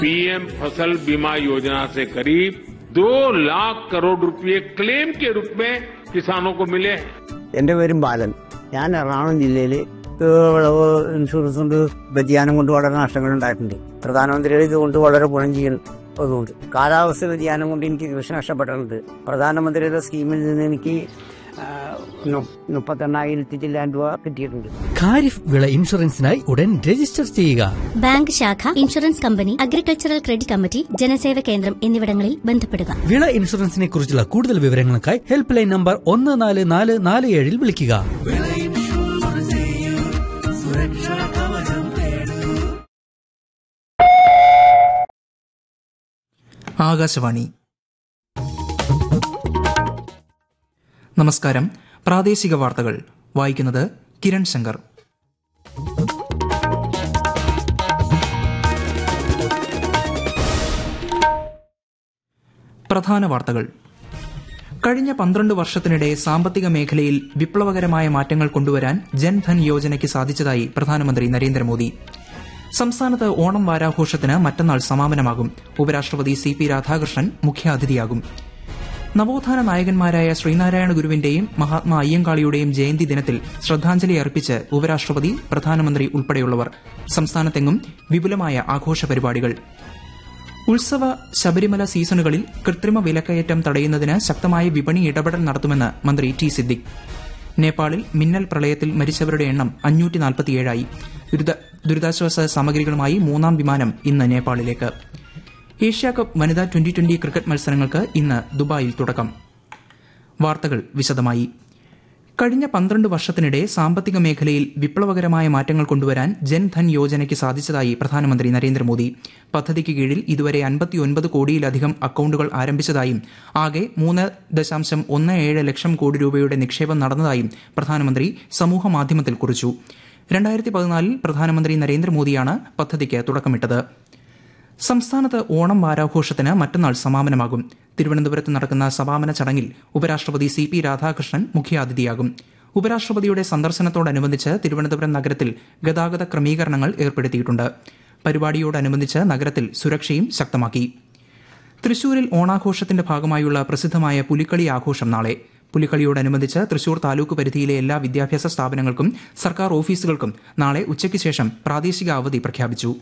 PM फसल बीमा योजना से करीब दो लाख करोड़ रुपए क्लेम के रूप में किसानों को मिले हैं എന്റെ പേരും ബാലൻ ഞാൻ എറണാകുളം ജില്ലയിൽ വിളവ് ഇൻഷുറൻസ് കൊണ്ട് വ്യതിയാനം കൊണ്ട് വളരെ നഷ്ടങ്ങൾ ഉണ്ടായിട്ടുണ്ട് പ്രധാനമന്ത്രിയുടെ ഇതുകൊണ്ട് വളരെ ഗുണം ചെയ്യുന്നതുകൊണ്ട് കാലാവസ്ഥ വ്യതിയാനം കൊണ്ട് എനിക്ക് കൃഷി നഷ്ടപ്പെട്ടിട്ടുണ്ട് പ്രധാനമന്ത്രിയുടെ സ്കീമിൽ നിന്ന് എനിക്ക് ആ, നു- മുപ്പത്തെണ്ണായിരത്തി ചില്ലാൻ രൂപ കിട്ടിയിട്ടുണ്ട് ഖാരിഫ് വിള ഇൻഷുറൻസിനായി ഉടൻ രജിസ്റ്റർ ചെയ്യുക ബാങ്ക് ശാഖ insurance company agricultural credit committee ജനസേവ കേന്ദ്രം എന്നിവിടങ്ങളിൽ ബന്ധപ്പെടുക വിള ഇൻഷുറൻസിനെ കുറിച്ചുള്ള കൂടുതൽ വിവരങ്ങൾക്കായി ഹെൽപ്പ് ലൈൻ നമ്പർ ഒന്ന് നാല് നാല് നാല് ഏഴിൽ വിളിക്കുക ആകാശവാണി നമസ്കാരം പ്രാദേശിക വാർത്തകൾ വായിക്കുന്നത് കിരൺ ശങ്കർ പ്രധാന വാർത്തകൾ കഴിഞ്ഞ പന്ത്രണ്ട് വർഷത്തിനിടെ സാമ്പത്തിക മേഖലയിൽ വിപ്ലവകരമായ മാറ്റങ്ങൾ കൊണ്ടുവരാൻ ജൻധൻ യോജനയ്ക്ക് സാധിച്ചതായി പ്രധാനമന്ത്രി നരേന്ദ്രമോദി സംസ്ഥാനത്ത് ഓണം വാരാഘോഷത്തിന് മറ്റന്നാൾ സമാപനമാകും ഉപരാഷ്ട്രപതി സി പി രാധാകൃഷ്ണൻ മുഖ്യാതിഥിയാകും നവോത്ഥാന നായകന്മാരായ ശ്രീനാരായണ ഗുരുവിന്റെയും മഹാത്മാ അയ്യങ്കാളിയുടെയും ജയന്തി ദിനത്തിൽ ശ്രദ്ധാഞ്ജലി അർപ്പിച്ച് ഉപരാഷ്ട്രപതി പ്രധാനമന്ത്രി ഉൾപ്പെടെയുള്ളവർ സംസ്ഥാനത്തെങ്ങും വിപുലമായ ആഘോഷ പരിപാടികൾ ഉത്സവ ശബരിമല സീസണുകളിൽ കൃത്രിമ വിലക്കയറ്റം തടയുന്നതിന് ശക്തമായ വിപണി ഇടപെടൽ നടത്തുമെന്ന് മന്ത്രി ടി സിദ്ദിഖ് നേപ്പാളിൽ മിന്നൽ പ്രളയത്തിൽ മരിച്ചവരുടെ എണ്ണം അഞ്ഞൂറ്റി നാൽപ്പത്തിയേഴായി ദുരിത ദുരിതാശ്വാസ സാമഗ്രികളുമായി മൂന്നാം വിമാനം ഇന്ന് നേപ്പാളിലേക്ക് ഏഷ്യ കപ്പ് വനിതാ ട്വന്റി ട്വന്റി ക്രിക്കറ്റ് മത്സരങ്ങൾക്ക് ഇന്ന് ദുബായിൽ തുടക്കം വാർത്തകൾ വിശദമായി കഴിഞ്ഞ പന്ത്രണ്ട് വർഷത്തിനിടെ സാമ്പത്തിക മേഖലയിൽ വിപ്ലവകരമായ മാറ്റങ്ങൾ കൊണ്ടുവരാൻ ജൻധൻ യോജനയ്ക്ക് സാധിച്ചതായി പ്രധാനമന്ത്രി നരേന്ദ്രമോദി പദ്ധതിക്ക് കീഴിൽ ഇതുവരെ അൻപത്തിയൊൻപത് കോടിയിലധികം അക്കൌണ്ടുകൾ ആരംഭിച്ചതായും ആകെ മൂന്ന് ദശാംശം ഒന്ന് ഏഴ് ലക്ഷം കോടി രൂപയുടെ നിക്ഷേപം നടന്നതായും പ്രധാനമന്ത്രി സമൂഹമാധ്യമത്തിൽ കുറിച്ചു രണ്ടായിരത്തി പതിനാലിൽ പ്രധാനമന്ത്രി നരേന്ദ്രമോദിയാണ് പദ്ധതിക്ക് തുടക്കമിട്ടത് സംസ്ഥാനത്ത് ഓണം വാരാഘോഷത്തിന് മറ്റന്നാൾ സമാപനമാകും തിരുവനന്തപുരത്ത് നടക്കുന്ന സമാപന ചടങ്ങിൽ ഉപരാഷ്ട്രപതി സി പി രാധാകൃഷ്ണൻ മുഖ്യാതിഥിയാകും ഉപരാഷ്ട്രപതിയുടെ സന്ദർശനത്തോടനുബന്ധിച്ച് തിരുവനന്തപുരം നഗരത്തിൽ ഗതാഗത ക്രമീകരണങ്ങൾ ഏർപ്പെടുത്തിയിട്ടുണ്ട് പരിപാടിയോടനുബന്ധിച്ച് നഗരത്തിൽ സുരക്ഷയും ശക്തമാക്കി തൃശൂരിൽ ഓണാഘോഷത്തിന്റെ ഭാഗമായുള്ള പ്രസിദ്ധമായ പുലിക്കളി ആഘോഷം നാളെ പുലിക്കളിയോടനുബന്ധിച്ച് തൃശൂർ താലൂക്ക് പരിധിയിലെ എല്ലാ വിദ്യാഭ്യാസ സ്ഥാപനങ്ങൾക്കും സർക്കാർ ഓഫീസുകൾക്കും നാളെ ഉച്ചയ്ക്ക് ശേഷം പ്രാദേശിക അവധി പ്രഖ്യാപിച്ചു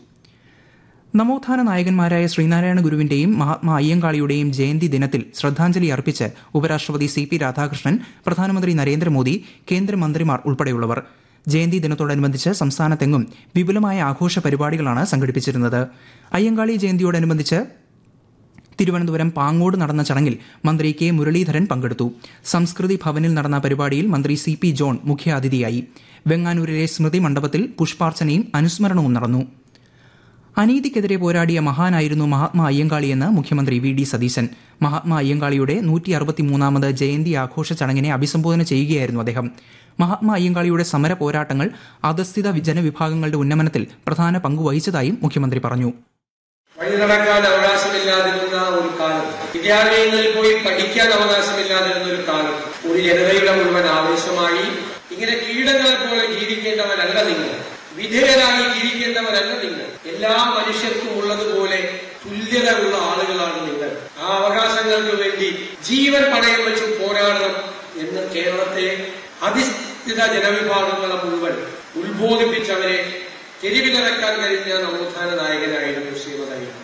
നവോത്ഥാന നായകന്മാരായ ശ്രീനാരായണ ഗുരുവിന്റെയും മഹാത്മാ അയ്യങ്കാളിയുടെയും ജയന്തി ദിനത്തിൽ ശ്രദ്ധാഞ്ജലി അർപ്പിച്ച് ഉപരാഷ്ട്രപതി സി പി രാധാകൃഷ്ണൻ പ്രധാനമന്ത്രി നരേന്ദ്രമോദി കേന്ദ്രമന്ത്രിമാർ ഉൾപ്പെടെയുള്ളവർ ജയന്തി ദിനത്തോടനുബന്ധിച്ച് സംസ്ഥാനത്തെങ്ങും വിപുലമായ ആഘോഷ പരിപാടികളാണ് സംഘടിപ്പിച്ചിരുന്നത് അയ്യങ്കാളി ജയന്തിയോടനുബന്ധിച്ച് തിരുവനന്തപുരം പാങ്ങോട് നടന്ന ചടങ്ങിൽ മന്ത്രി കെ മുരളീധരൻ പങ്കെടുത്തു സംസ്കൃതി ഭവനിൽ നടന്ന പരിപാടിയിൽ മന്ത്രി സി പി ജോൺ മുഖ്യാതിഥിയായി വെങ്ങാനൂരിലെ സ്മൃതി മണ്ഡപത്തിൽ പുഷ്പാർച്ചനയും അനുസ്മരണവും നടന്നു അനീതിക്കെതിരെ പോരാടിയ മഹാനായിരുന്നു മഹാത്മാ അയ്യങ്കാളിയെന്ന് മുഖ്യമന്ത്രി വി ഡി സതീശൻ മഹാത്മാ അയ്യങ്കാളിയുടെ നൂറ്റി അറുപത്തിമൂന്നാമത് ജയന്തി ആഘോഷ ചടങ്ങിനെ അഭിസംബോധന ചെയ്യുകയായിരുന്നു അദ്ദേഹം മഹാത്മാ അയ്യങ്കാളിയുടെ സമര പോരാട്ടങ്ങൾ അധസ്ഥിത ജനവിഭാഗങ്ങളുടെ ഉന്നമനത്തിൽ പ്രധാന പങ്കുവഹിച്ചതായും മുഖ്യമന്ത്രി പറഞ്ഞു വഴി നടക്കാൻ അവകാശമില്ലാതിരുന്ന ഒരു കാലം വിദ്യാലയങ്ങളിൽ പോയി പഠിക്കാൻ അവകാശമില്ലാതിരുന്ന ഒരു കാലം ഒരു ജനതയുടെ മുഴുവൻ ആവേശമായി ഇങ്ങനെ കീടങ്ങളെ പോലെ ജീവിക്കേണ്ടവരല്ല നിങ്ങൾ വിധേയരായി ജീവിക്കേണ്ടവരല്ല നിങ്ങൾ എല്ലാ മനുഷ്യർക്കും ഉള്ളതുപോലെ തുല്യത ഉള്ള ആളുകളാണ് നിങ്ങൾ ആ അവകാശങ്ങൾക്ക് വേണ്ടി ജീവൻ പണയം വെച്ച് പോരാടണം എന്ന് കേരളത്തെ അധിഷ്ഠിത ജനവിഭാഗങ്ങളെ മുഴുവൻ ഉത്ബോധിപ്പിച്ചവരെ തെരുവിലിറക്കാൻ കഴിഞ്ഞ നവോത്ഥാന നായകനായിരുന്നു ശ്രീമതി